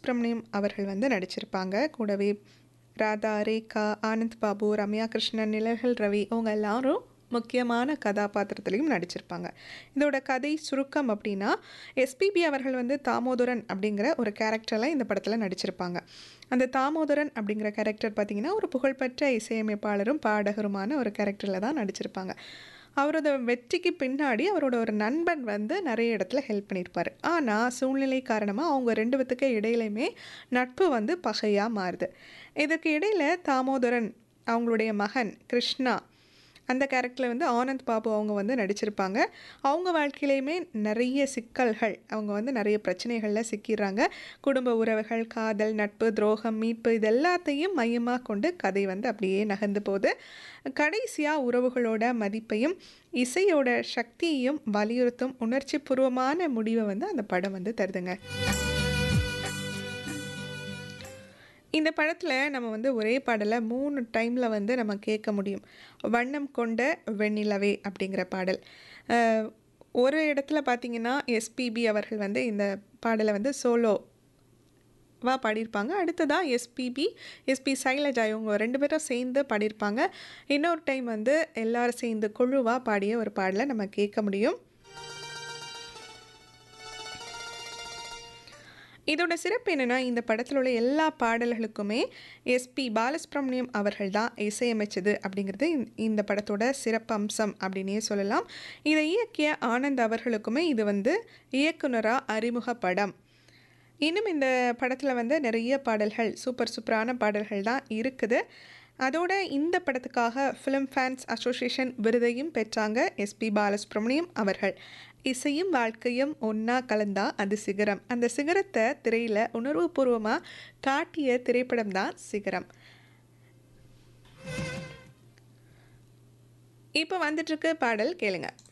பாலசுப்ரமணியம் அவர்கள் வந்து நடிச்சிருப்பாங்க. கூடவே ராதா, ரேகா, ஆனந்த் பாபு, ரம்யா கிருஷ்ணன், நிழல்கள் ரவி இவங்க எல்லாரும் முக்கியமான கதாபாத்திரத்திலயும் நடிச்சிருப்பாங்க. இதோட கதை சுருக்கம் அப்டின்னா, எஸ்பிபி அவர்கள் வந்து தாமோதரன் அப்படிங்கிற ஒரு கேரக்டர்ல இந்த படத்துல நடிச்சிருப்பாங்க. அந்த தாமோதரன் அப்படிங்கிற கேரக்டர் பார்த்தீங்கன்னா, ஒரு புகழ்பெற்ற இசையமைப்பாளரும், பாடகருமான ஒரு கேரக்டர்ல தான் நடிச்சிருப்பாங்க. அவரோட வெற்றிக்கு பின்னாடி அவரோட ஒரு நண்பன் வந்து நெறைய இடத்துல ஹெல்ப் பண்ணியிருப்பாரு. ஆனா, சூழ்நிலை காரணமா அவங்க 2 பேத்துக்கு இடையிலயுமே நட்பு வந்து பகையா மாறுது. இதுக்கு இடையில தாமோதரன், அவங்களுடைய மகன் கிருஷ்ணா அந்த கேரக்டர்ல வந்து ஆனந்த் பாபு அவங்க வந்து நடிச்சிருப்பாங்க. அவங்க வாழ்க்கையிலயுமே நெறைய சிக்கல்கள், அவங்க வந்து நெறைய பிரச்சனைகள்ல சிக்கிர்றாங்க. குடும்ப உறவுகள், காதல், நட்பு, துரோகம், மீட்பு இது எல்லாத்தையும் மையமா கொண்டு கதை வந்து அப்படியே நகர்ந்து போது. கடைசியா உறவுகளோட மதிப்பையும், இசையோட சக்தியையும் வலியுறுத்தும் உணர்ச்சிபூர்வமான முடிவ வந்து அந்த படம் வந்து தருதுங்க. இந்த படத்துல நம்ம வந்து ஒரே பாடல 3 டைம்ல வந்து நம்ம கேட்க முடியும். "வண்ணம் கொண்ட வெண்ணிலவே" அப்படிங்கிற பாடல். அ ஒரு இடத்துல பார்த்தீங்கன்னா, எஸ்பிபி அவர்கள் வந்து இந்த பாடல வந்து சோலோவா பாடியிருப்பாங்க. அடுத்ததா எஸ்பிபி, எஸ்பி சைலஜா இவங்க 2 பேரும் சேர்ந்து பாடியிருப்பாங்க. இன்னொரு டைம் வந்து எல்லாரும் சேர்ந்து குழுவா பாடிய ஒரு பாடல நம்ம கேட்க முடியும். இதோட சிறப்பு என்னன்னா, இந்த படத்துல உள்ள எல்லா பாடல்களுக்குமே எஸ்பி பாலசுப்ரமணியம் அவர்கள் தான் இசையமைச்சது அப்படிங்கிறது இந் இந்த படத்தோட சிறப்பம்சம் அப்படின்னே சொல்லலாம். இத இயக்கிய ஆனந்த் அவர்களுக்குமே இது வந்து இயக்குனரா அறிமுக படம். இன்னும் இந்த படத்துல வந்து நெறைய பாடல்கள், சூப்பர் சூப்பரான பாடல்கள் தான் இருக்குது. அதோட இந்த படத்துக்காக ஃபிலிம் ஃபேன்ஸ் அசோசியேஷன் விருதையும் பெற்றாங்க எஸ்பி பாலசுப்ரமணியம் அவர்கள். "இசையும் வாழ்க்கையும் ஒண்ணா கலந்தா அது சிகரம்" அந்த சிகரத்த திரையில உணர்வுபூர்வமா காட்டிய திரைப்படம் தான் சிகரம். இப்ப வந்துட்டுருக்கு பாடல் கேளுங்க.